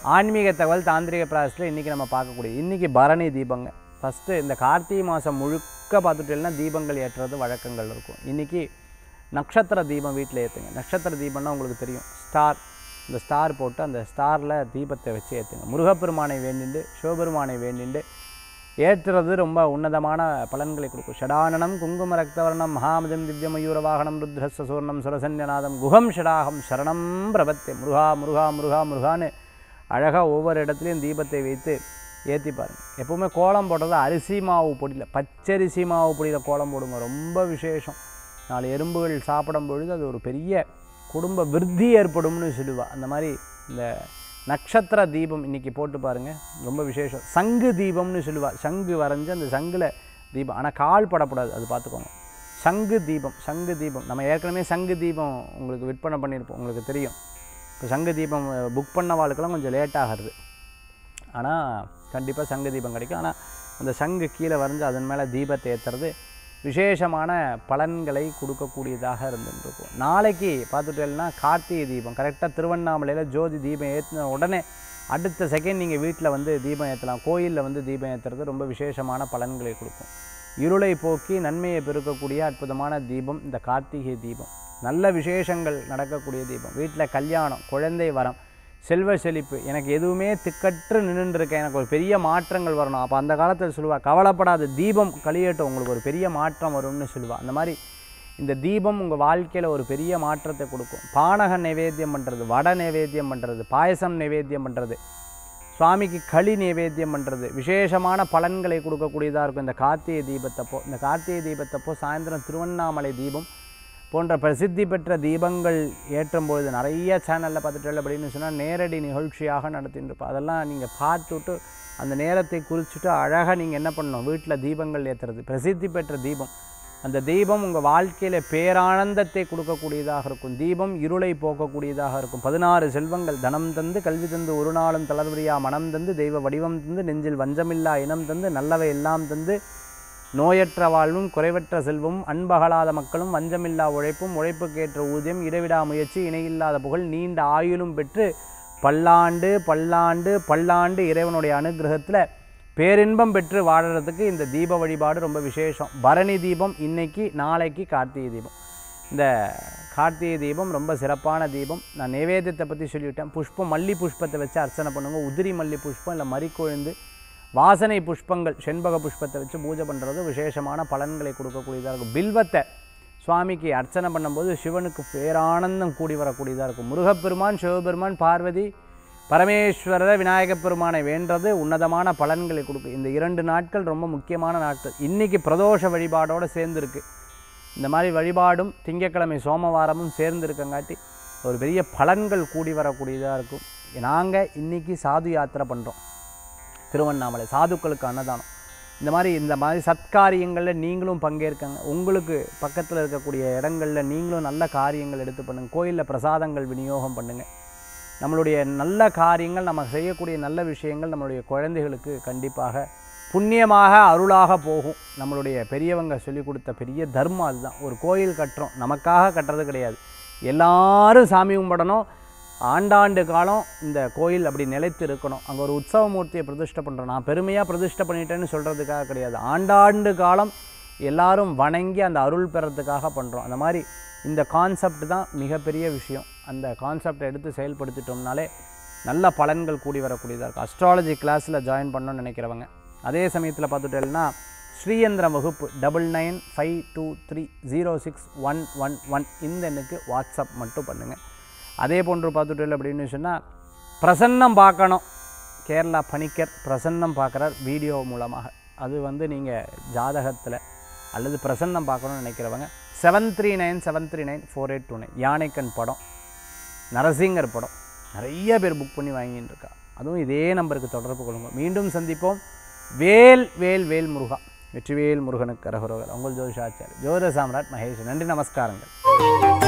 ஆன்மீக தகவல் தாந்திரிக பிராசத்தில் இன்றைக்கி நம்ம பார்க்கக்கூடிய இன்றைக்கி பரணி தீபங்க ஃபஸ்ட்டு இந்த கார்த்திகை மாதம் முழுக்க பார்த்துட்டேன்னா தீபங்கள் ஏற்றுறது வழக்கங்கள் இருக்கும் இன்றைக்கி நட்சத்திர தீபம் வீட்டில் ஏற்றுங்க நட்சத்திர தீபம்னா உங்களுக்கு தெரியும் ஸ்டார் இந்த ஸ்டார் போட்டு அந்த ஸ்டாரில் தீபத்தை வச்சு ஏற்றுங்க முருகப்பெருமானை வேண்டிண்டு சிவபெருமானை வேண்டிண்டு ஏற்றுறது ரொம்ப உன்னதமான பலன்களை கொடுக்கும் ஷடானனம் குங்கும ரக்தவர்ணம் மகாமதம் திவ்யமயூர வாகனம் ருத்ரஸ்வ சூர்ணம் சுரசன்யநாதம் குஹம் ஷடாகம் சரணம் பிரபத்தே முருகா முருகா முருகா முருகான்னு அழகாக ஒவ்வொரு இடத்துலையும் தீபத்தை வைத்து ஏற்றி பாருங்க எப்பவுமே கோலம் போடுறது அரிசி மாவு பொடியில் பச்சரிசி மாவு பொடியில் கோலம் போடுங்க ரொம்ப விசேஷம் நாலு எறும்புகள் சாப்பிடும் பொழுது அது ஒரு பெரிய குடும்ப விருத்தி ஏற்படும்னு சொல்லுவா அந்த மாதிரி இந்த நட்சத்திர தீபம் இன்றைக்கி போட்டு பாருங்கள் ரொம்ப விசேஷம் சங்கு தீபம்னு சொல்லுவா சங்கு வரைஞ்சி அந்த சங்கில் தீபம் ஆனால் கால் படக்கூடாது அது பார்த்துக்கோங்க சங்கு தீபம் சங்கு தீபம் நம்ம ஏற்கனவே சங்கு தீபம் உங்களுக்கு விற்பனை பண்ணியிருப்போம் உங்களுக்கு தெரியும் இப்போ சங்கு தீபம் புக் பண்ண வாழ்க்கெல்லாம் கொஞ்சம் லேட் ஆகிறது ஆனால் கண்டிப்பாக சங்கு தீபம் கிடைக்கும் ஆனால் அந்த சங்கு கீழே வரைஞ்சி அதன் மேலே தீபத்தை ஏற்றுறது விசேஷமான பலன்களை கொடுக்கக்கூடியதாக இருந்துருக்கும் நாளைக்கு பார்த்துட்டேன்னா கார்த்திகை தீபம் கரெக்டாக திருவண்ணாமலையில் ஜோதி தீபம் ஏற்றின உடனே அடுத்த செகண்ட் நீங்கள் வீட்டில் வந்து தீபம் ஏற்றலாம் கோயிலில் வந்து தீபம் ஏற்றுறது ரொம்ப விசேஷமான பலன்களை கொடுக்கும் இருளை போக்கி நன்மையை பெருக்கக்கூடிய அற்புதமான தீபம் இந்த கார்த்திகை தீபம் நல்ல விசேஷங்கள் நடக்கக்கூடிய தீபம் வீட்டில் கல்யாணம் குழந்தை வரம் செல்வ செழிப்பு எனக்கு எதுவுமே திக்கற்று நின்றுருக்கேன் எனக்கு ஒரு பெரிய மாற்றங்கள் வரணும் அப்போ அந்த காலத்தில் சொல்லுவா கவலைப்படாத தீபம் கழியட்டும் உங்களுக்கு ஒரு பெரிய மாற்றம் வரும்னு சொல்லுவா அந்த மாதிரி இந்த தீபம் உங்கள் வாழ்க்கையில் ஒரு பெரிய மாற்றத்தை கொடுக்கும் பானக நைவேத்தியம் பண்ணுறது வடை நைவேத்தியம் பண்ணுறது பாயசம் நைவேத்தியம் பண்ணுறது சுவாமிக்கு களி நைவேத்தியம் பண்ணுறது விசேஷமான பலன்களை கொடுக்கக்கூடியதாக இருக்கும் இந்த கார்த்திகை தீபத்தப்போ இந்த கார்த்திகை தீபத்தப்போ சாயந்தரம் திருவண்ணாமலை தீபம் போன்ற பிரசித்தி பெற்ற தீபங்கள் ஏற்றும் பொழுது நிறைய சேனலில் பார்த்துட்டு அப்படின்னு சொன்னால் நேரடி நிகழ்ச்சியாக நடத்திட்டு இருப்போம் அதெல்லாம் நீங்கள் பார்த்துட்டு அந்த நேரத்தை குறிச்சிட்டு அழகாக நீங்கள் என்ன பண்ணணும் வீட்டில் தீபங்கள் ஏற்றுறது பிரசித்தி பெற்ற தீபம் அந்த தீபம் உங்கள் வாழ்க்கையில் பேரானந்தத்தை கொடுக்கக்கூடியதாக இருக்கும் தீபம் இருளை போக்கக்கூடியதாக இருக்கும் பதினாறு செல்வங்கள் தனம் தந்து கல்வி தந்து ஒரு நாளும் தளர்வரியா மனம் தந்து தெய்வ வடிவம் தந்து நெஞ்சில் வஞ்சமில்லா இனம் தந்து நல்லவை எல்லாம் தந்து நோயற்ற வாழ்வும் குறைவற்ற செல்வமும் அன்பகலாத மக்களும் வஞ்சமில்லா உழைப்பும் உழைப்புக்கேற்ற ஊதியம் இடைவிடா முயற்சி இணையில்லாத புகழ் நீண்ட ஆயுளும் பெற்று பல்லாண்டு பல்லாண்டு பல்லாண்டு இறைவனுடைய அனுகிரகத்தில் பேரின்பம் பெற்று வாழறதுக்கு இந்த தீப வழிபாடு ரொம்ப விசேஷம் பரணி தீபம் இன்னைக்கு நாளைக்கு கார்த்திகை தீபம் இந்த கார்த்திகை தீபம் ரொம்ப சிறப்பான தீபம் நான் நைவேத்தியத்தை பற்றி சொல்லிவிட்டேன் புஷ்பம் மல்லி புஷ்பத்தை வச்சு அர்ச்சனை பண்ணுங்க உதிரி மல்லி புஷ்பம் இல்லை மறிக்கொழுந்து வாசனை புஷ்பங்கள் செண்பக புஷ்பத்தை வச்சு பூஜை பண்ணுறது விசேஷமான பலன்களை கொடுக்கக்கூடியதாக இருக்கும் பில்வத்தை சுவாமிக்கு அர்ச்சனை பண்ணும்போது சிவனுக்கு பேரானந்தம் கூடி வரக்கூடியதாக இருக்கும் முருகப்பெருமான் சிவபெருமான் பார்வதி பரமேஸ்வரர் விநாயகப் பெருமானை வேண்டது உன்னதமான பலன்களை கொடுக்கும் இந்த இரண்டு நாட்கள் ரொம்ப முக்கியமான நாட்கள் இன்றைக்கி பிரதோஷ வழிபாடோடு சேர்ந்துருக்கு இந்த மாதிரி வழிபாடும் திங்கட்கிழமை சோமவாரமும் சேர்ந்து இருக்கங்காட்டி ஒரு பெரிய பலன்கள் கூடி வரக்கூடியதாக இருக்கும் நாங்கள் இன்றைக்கி சாது யாத்திரை பண்ணுறோம் திருவண்ணாமலை சாதுக்களுக்கு அன்னதானம் இந்த மாதிரி இந்த மாதிரி சத்காரியங்களில் நீங்களும் பங்கேற்கங்க உங்களுக்கு பக்கத்தில் இருக்கக்கூடிய இடங்களில் நீங்களும் நல்ல காரியங்கள் எடுத்து பண்ணுங்கள் கோயிலில் பிரசாதங்கள் விநியோகம் பண்ணுங்கள் நம்மளுடைய நல்ல காரியங்கள் நம்ம செய்யக்கூடிய நல்ல விஷயங்கள் நம்மளுடைய குழந்தைகளுக்கு கண்டிப்பாக புண்ணியமாக அருளாக போகும் நம்மளுடைய பெரியவங்க சொல்லி கொடுத்த பெரிய தர்மம் அதுதான் ஒரு கோயில் கட்டுறோம் நமக்காக கட்டுறது கிடையாது எல்லாரும் சாமி கும்பிடணும் ஆண்டாண்டு காலம் இந்த கோயில் அப்படி நிலைத்து இருக்கணும் அங்கே ஒரு உற்சவ மூர்த்தியை பிரதிஷ்டை பண்ணுறோம் நான் பெருமையாக பிரதிஷ்டை பண்ணிட்டேன்னு சொல்கிறதுக்காக கிடையாது ஆண்டாண்டு காலம் எல்லாரும் வணங்கி அந்த அருள் பெறத்துக்காக பண்ணுறோம் அந்த மாதிரி இந்த கான்செப்ட் தான் மிகப்பெரிய விஷயம் அந்த கான்செப்டை எடுத்து செயல்படுத்திட்டோம்னாலே நல்ல பலன்கள் கூடி வரக்கூடியதாக இருக்கும் அஸ்ட்ராலஜி கிளாஸில் ஜாயின் பண்ணணும்னு நினைக்கிறவங்க அதே சமயத்தில் பார்த்துட்டேன்னா ஸ்ரீயந்திரம் வகுப்பு double nine five two three zero six one one one இந்த எண்ணுக்கு வாட்ஸ்அப் மட்டும் பண்ணுங்கள் அதே போன்று பார்த்துட்டு அப்படின்னு சொன்னால் பிரசன்னம் பார்க்கணும் கேரளா பணிக்கர் பிரசன்னம் பார்க்குறார் வீடியோ மூலமாக அது வந்து நீங்கள் ஜாதகத்தில் அல்லது பிரசன்னம் பார்க்கணும்னு நினைக்கிறவங்க seven three nine seven three nine four eight two nine யானைக்கன் படம் நரசிங்கர் படம் நிறைய பேர் புக் பண்ணி வாங்கிட்டு இருக்கா அதுவும் இதே நம்பருக்கு தொடர்பு கொள்ளுங்க மீண்டும் சந்திப்போம் வேல் வேல் வேல் முருகா வெற்றிவேல் முருகனுக்கு அரகுரோகர் உங்கள் ஜோதிஷாச்சார் ஜோதிட சாம்ராட் மகேஷ் நன்றி நமஸ்காரங்கள்